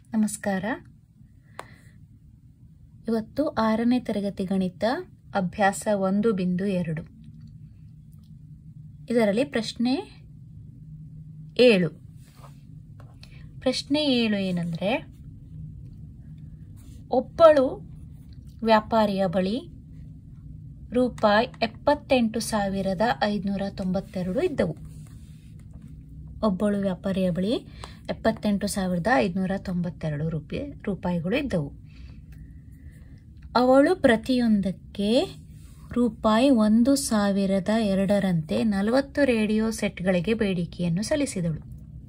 ನಮಸ್ಕಾರ ಇವತ್ತು ಆರನೇ ತರಗತಿ ಗಣಿತ ಅಭ್ಯಾಸ ಒಂದು ಬಿಂದು ಎರಡು ಇದರಲ್ಲಿ ಪ್ರಶ್ನೆ ಏಳು ಪ್ರಶ್ನೆ ಏಳು ಏನಂದ್ರೆ ಒಬ್ಬಳು ವ್ಯಾಪಾರಿಯ ಬಳಿ ರೂಪಾಯಿ ಎಪ್ಪತ್ತೆಂಟು ಸಾವಿರದ ಐದುನೂರ ತೊಂಬತ್ತೆರಡು ಇದ್ದವು ಒಬ್ಬಳು ವ್ಯಾಪಾರಿಯ ಬಳಿ ಎಪ್ಪತ್ತೆಂಟು ಸಾವಿರದ ಐದುನೂರ ತೊಂಬತ್ತೆರಡು ರೂಪಾಯಿ ರೂಪಾಯಿಗಳು ಇದ್ದವು ಅವಳು ಪ್ರತಿಯೊಂದಕ್ಕೆ ರೂಪಾಯಿ ಒಂದು ಸಾವಿರದ ಎರಡರಂತೆ ನಲವತ್ತು ರೇಡಿಯೋ ಸೆಟ್ಗಳಿಗೆ ಬೇಡಿಕೆಯನ್ನು ಸಲ್ಲಿಸಿದಳು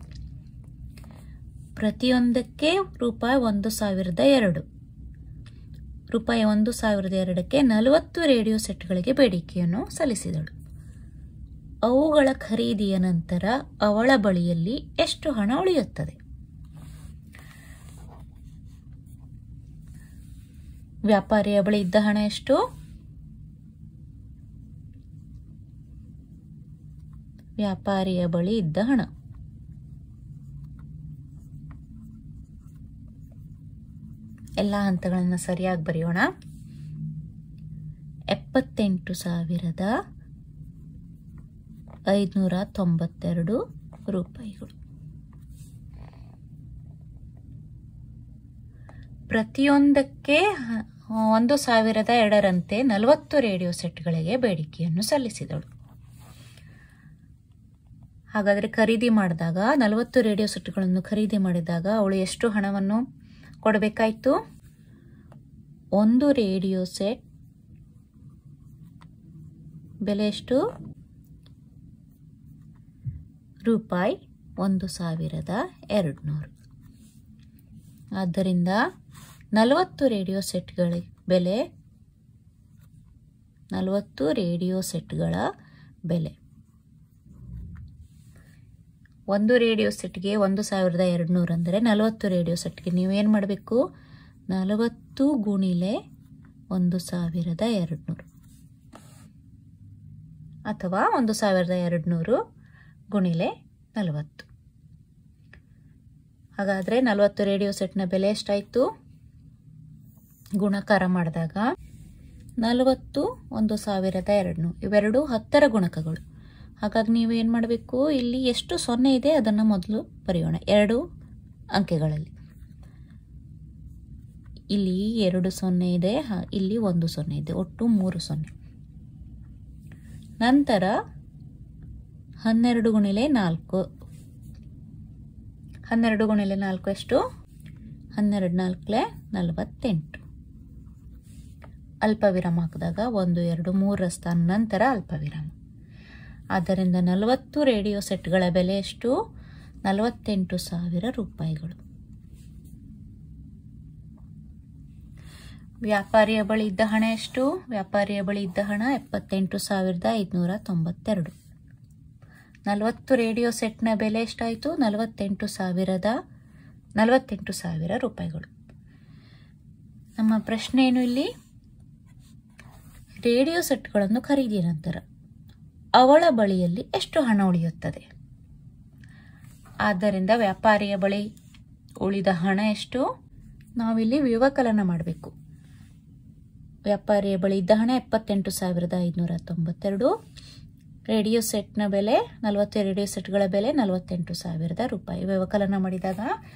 ಪ್ರತಿಯೊಂದಕ್ಕೆ ರೂಪಾಯಿ ಒಂದು ಸಾವಿರದ ಎರಡು ರೂಪಾಯಿ ಒಂದು ಸಾವಿರದ ಎರಡಕ್ಕೆ ನಲವತ್ತು ರೇಡಿಯೋ ಸೆಟ್ಗಳಿಗೆ ಬೇಡಿಕೆಯನ್ನು ಸಲ್ಲಿಸಿದಳು ಅವುಗಳ ಖರೀದಿಯ ನಂತರ ಅವಳ ಬಳಿಯಲ್ಲಿ ಎಷ್ಟು ಹಣ ಉಳಿಯುತ್ತದೆ ವ್ಯಾಪಾರಿಯ ಬಳಿ ಇದ್ದ ಹಣ ಎಷ್ಟು ವ್ಯಾಪಾರಿಯ ಬಳಿ ಇದ್ದ ಹಣ ಎಲ್ಲ ಹಂತಗಳನ್ನು ಸರಿಯಾಗಿ ಬರೆಯೋಣ ಎಪ್ಪತ್ತೆಂಟು ಸಾವಿರದ ಐದುನೂರ ತೊಂಬತ್ತೆರಡು ರೂಪಾಯಿಗಳು ಪ್ರತಿಯೊಂದಕ್ಕೆ ಹ- ಒಂದು ಸಾವಿರದ ಎರಡರಂತೆ ನಲವತ್ತು ರೇಡಿಯೋ ಸೆಟ್ಗಳಿಗೆ ಬೇಡಿಕೆಯನ್ನು ಸಲ್ಲಿಸಿದಳು ಹಾಗಾದರೆ ಖರೀದಿ ಮಾಡಿದಾಗ ನಲವತ್ತು ರೇಡಿಯೋ ಸೆಟ್ಗಳನ್ನು ಖರೀದಿ ಮಾಡಿದಾಗ ಅವಳು ಎಷ್ಟು ಹಣವನ್ನು ಕೊಡಬೇಕಾಯಿತು ಒಂದು ರೇಡಿಯೋ ಸೆಟ್ ಬೆಲೆ ಎಷ್ಟು ರೂಪಾಯಿ ಒಂದು ಸಾವಿರದ ಎರಡು ನೂರು ಆದ್ದರಿಂದ ನಲವತ್ತು ರೇಡಿಯೋ ಸೆಟ್ಗಳ ಬೆಲೆ ನಲವತ್ತು ರೇಡಿಯೋ ಸೆಟ್ಗಳ ಬೆಲೆ ಒಂದು ರೇಡಿಯೋ ಸೆಟ್ಗೆ ಒಂದು ಸಾವಿರದ ಎರಡು ನೂರು ಅಂದರೆ ನಲವತ್ತು ರೇಡಿಯೋ ಸೆಟ್ಗೆ ನೀವೇನು ಮಾಡಬೇಕು ನಲವತ್ತು ಗುಣಿಲೆ ಒಂದು ಸಾವಿರದ ಎರಡು ನೂರು ಅಥವಾ ಒಂದು ಸಾವಿರದ ಎರಡು ನೂರು ಗುಣಿಲೆ ನಲವತ್ತು ಹಾಗಾದರೆ ನಲವತ್ತು ರೇಡಿಯೋ ಸೆಟ್ನ ಬೆಲೆ ಎಷ್ಟಾಯಿತು ಗುಣಕಾರ ಮಾಡಿದಾಗ ನಲವತ್ತು ಒಂದು ಸಾವಿರದ ಎರಡು ನೂರು ಇವೆರಡು ಹತ್ತರ ಗುಣಕಗಳು ಹಾಗಾಗಿ ನೀವು ಏನು ಮಾಡಬೇಕು ಇಲ್ಲಿ ಎಷ್ಟು ಸೊನ್ನೆ ಇದೆ ಅದನ್ನು ಮೊದಲು ಬರೆಯೋಣ ಎರಡು ಅಂಕೆಗಳಲ್ಲಿ ಇಲ್ಲಿ ಎರಡು ಸೊನ್ನೆ ಇದೆ ಹ- ಇಲ್ಲಿ ಒಂದು ಸೊನ್ನೆ ಇದೆ ಒಟ್ಟು ಮೂರು ಸೊನ್ನೆ ನಂತರ ಹನ್ನೆರಡು ಗುಣಿಲೆ ನಾಲ್ಕು ಹನ್ನೆರಡು ಗುಣಿಲೆ ನಾಲ್ಕು ಎಷ್ಟು ಹನ್ನೆರಡು ನಾಲ್ಕಲೆ ನಲವತ್ತೆಂಟು ಅಲ್ಪ ವಿರಾಮ ಹಾಕಿದಾಗ ಒಂದು ಎರಡು ಮೂರರ ಸ್ಥಾನ ನಂತರ ಅಲ್ಪ ವಿರಾಮ ಆದ್ದರಿಂದ ನಲವತ್ತು ರೇಡಿಯೋ ಸೆಟ್ಗಳ ಬೆಲೆ ಎಷ್ಟು ನಲವತ್ತೆಂಟು ಸಾವಿರ ರೂಪಾಯಿಗಳು ವ್ಯಾಪಾರಿಯ ಬಳಿ ಇದ್ದ ಹಣ ಎಷ್ಟು ವ್ಯಾಪಾರಿಯ ಬಳಿ ಇದ್ದ ಹಣ ಎಪ್ಪತ್ತೆಂಟು ಸಾವಿರದ ಐದುನೂರ ತೊಂಬತ್ತೆರಡು ನಲವತ್ತು ರೇಡಿಯೋ ಸೆಟ್ನ ಬೆಲೆ ಎಷ್ಟಾಯಿತು ನಲವತ್ತೆಂಟು ಸಾವಿರದ ನಲವತ್ತೆಂಟು ಸಾವಿರ ರೂಪಾಯಿಗಳು ನಮ್ಮ ಪ್ರಶ್ನೆ ಏನು ಇಲ್ಲಿ ರೇಡಿಯೋ ಸೆಟ್ಗಳನ್ನು ಖರೀದಿಯ ನಂತರ ಅವಳ ಬಳಿಯಲ್ಲಿ ಎಷ್ಟು ಹಣ ಉಳಿಯುತ್ತದೆ ಆದ್ದರಿಂದ ವ್ಯಾಪಾರಿಯ ಬಳಿ ಉಳಿದ ಹಣ ಎಷ್ಟು ನಾವಿಲ್ಲಿ ವ್ಯವಕಲನ ಮಾಡಬೇಕು ವ್ಯಾಪಾರಿಯ ಬಳಿ ಇದ್ದ ಹಣ ಎಪ್ಪತ್ತೆಂಟು ಸಾವಿರದ ಐದುನೂರ ತೊಂಬತ್ತೆರಡು ರೇಡಿಯೋ ಸೆಟ್ನ ಬೆಲೆ ನಲವತ್ತು ರೇಡಿಯೋ ಸೆಟ್ಗಳ ಬೆಲೆ ನಲವತ್ತೆಂಟು ಸಾವಿರದ ರೂಪಾಯಿ ವ್ಯವಕಲನ ಮಾಡಿದಾಗ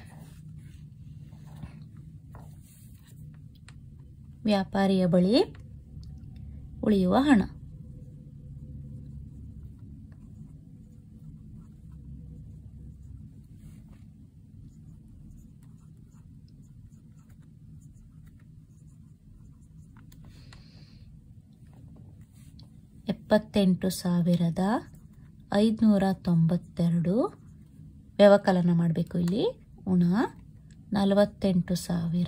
ವ್ಯಾಪಾರಿಯ ಬಳಿ ಉಳಿಯುವ ಹಣ ಎಪ್ಪತ್ತೆಂಟು ಸಾವಿರದ ಐದುನೂರ ತೊಂಬತ್ತೆರಡು ವ್ಯವಕಲನ ಮಾಡಬೇಕು ಇಲ್ಲಿ ಉಣ ನಲವತ್ತೆಂಟು ಸಾವಿರ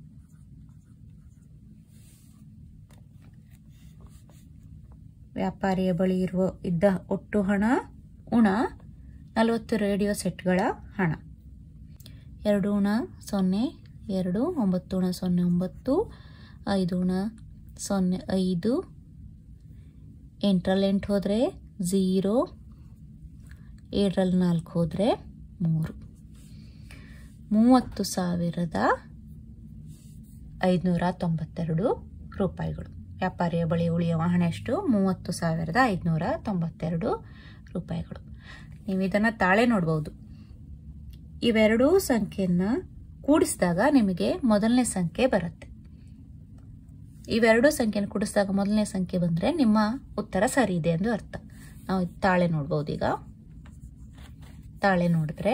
ವ್ಯಾಪಾರಿಯ ಬಳಿ ಇರುವ ಇದ್ದ ಒಟ್ಟು ಹಣ ಉಣ ನಲವತ್ತು ರೇಡಿಯೋ ಸೆಟ್ಗಳ ಹಣ ಎರಡು ಉಣ ಸೊನ್ನೆ ಎರಡು ಒಂಬತ್ತು ಉಣ ಸೊನ್ನೆ ಒಂಬತ್ತು ಐದು ಉಣ ಸೊನ್ನೆ ಐದು ಎಂಟರಲ್ಲಿ ಎಂಟು ಹೋದರೆ ಝೀರೋ ಏಳರಲ್ಲಿ ನಾಲ್ಕು ಹೋದರೆ ಮೂರು ಮೂವತ್ತು ಸಾವಿರದ ಐದುನೂರ ತೊಂಬತ್ತೆರಡು ರೂಪಾಯಿಗಳು ವ್ಯಾಪಾರಿಯ ಬಳಿ ಉಳಿಯುವ ಹಣ ಎಷ್ಟು ಮೂವತ್ತು ಸಾವಿರದ ಐದುನೂರ ತೊಂಬತ್ತೆರಡು ರೂಪಾಯಿಗಳು ನೀವು ಇದನ್ನು ತಾಳೆ ನೋಡ್ಬೋದು ಇವೆರಡೂ ಸಂಖ್ಯೆಯನ್ನು ಕೂಡಿಸಿದಾಗ ನಿಮಗೆ ಮೊದಲನೇ ಸಂಖ್ಯೆ ಬರುತ್ತೆ ಇವೆರಡೂ ಸಂಖ್ಯೆಯನ್ನು ಕೂಡಿಸಿದಾಗ ಮೊದಲನೇ ಸಂಖ್ಯೆ ಬಂದರೆ ನಿಮ್ಮ ಉತ್ತರ ಸರಿ ಇದೆ ಎಂದು ಅರ್ಥ ನಾವು ತಾಳೆ ನೋಡ್ಬೋದು ಈಗ ತಾಳೆ ನೋಡಿದ್ರೆ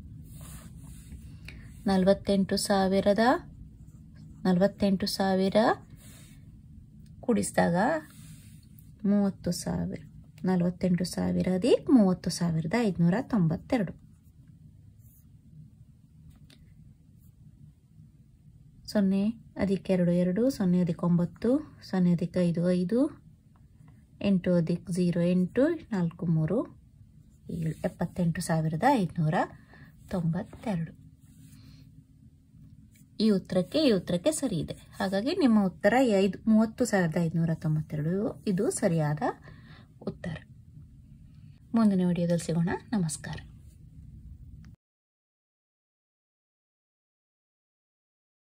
ನಲವತ್ತೆಂಟು ಸಾವಿರದ ನಲವತ್ತೆಂಟು ಸಾವಿರ ಕೂಡಿಸಿದಾಗ ಮೂವತ್ತು ಸಾವಿರ ನಲವತ್ತೆಂಟು ಸಾವಿರ ಅಧಿಕ್ ಮೂವತ್ತು ಸಾವಿರದ ಐದುನೂರ ತೊಂಬತ್ತೆರಡು ಸೊನ್ನೆ ಅಧಿಕ ಎರಡು ಎರಡು ಸೊನ್ನೆ ಅಧಿಕ ಒಂಬತ್ತು ಸೊನ್ನೆ ಅಧಿಕ ಐದು ಐದು ಎಂಟು ಅಧಿಕ ಝೀರೋ ಎಂಟು ನಾಲ್ಕು ಮೂರು ಏಳು ಎಪ್ಪತ್ತೆಂಟು ಸಾವಿರದ ಐದುನೂರ ತೊಂಬತ್ತೆರಡು ಈ ಉತ್ತರಕ್ಕೆ ಈ ಉತ್ತರಕ್ಕೆ ಸರಿ ಇದೆ ಹಾಗಾಗಿ ನಿಮ್ಮ ಉತ್ತರ ಐದು ಮೂವತ್ತು ಸಾವಿರದ ಐದುನೂರ ತೊಂಬತ್ತೆರಡು ಇದು ಸರಿಯಾದ ಉತ್ತರ ಮುಂದಿನ ವಿಡಿಯೋದಲ್ಲಿ ಸಿಗೋಣ ನಮಸ್ಕಾರ